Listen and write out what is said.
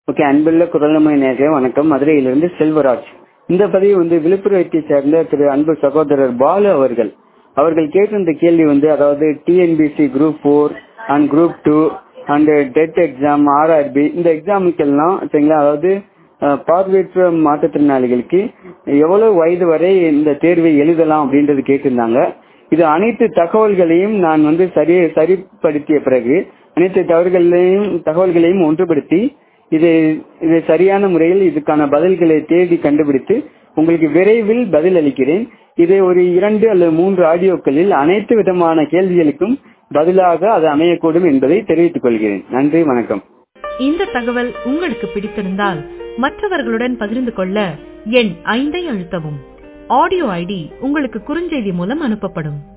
okay அன்புள்ள குரலமை நேர்களே வணக்கம் மதுரையிலிருந்து செல்வராஜ் இந்த பதிவு வந்து விழுப்புரத்தை சேர்ந்த திரு அன்பு சகோதரர் பாலு அவர்கள் அவர்கள் கேட்டிருந்த கேள்வி வந்து அதாவது TNPSC group four and group two and TET exam RRB இந்த எக்ஸாமுக்கெல்லாம் சரிங்களா அதாவது அஹ், பார்வையற்ற மாற்றுத்திறனாளிகளுக்கு எவ்வளவு வயது வரை இந்த தேர்வை எழுதலாம் அப்படின்றது கேட்டிருந்தாங்க இது அனைத்து தகவல்களையும் நான் வந்து சரி சரிப்படுத்திய பிறகு அனைத்து தவறுகளையும் தகவல்களையும் ஒன்றுபடுத்தி இது இது சரியான முறையில் இதுக்கான பதில்களை தேடி கண்டுபிடித்து உங்களுக்கு விரைவில் பதில் அளிக்கிறேன் இதை ஒரு இரண்டு அல்லது மூன்று ஆடியோக்களில் அனைத்து விதமான கேள்விகளுக்கும் பதிலாக அது அமையக்கூடும் என்பதை தெரிவித்துக் கொள்கிறேன் நன்றி வணக்கம் இந்த தகவல் உங்களுக்கு பிடித்திருந்தால் மற்றவர்களுடன் பகிர்ந்து கொள்ள எண் ஐந்தை அழுத்தவும் ஆடியோ ஐடி உங்களுக்கு குறுஞ்செய்தி மூலம் அனுப்பப்படும்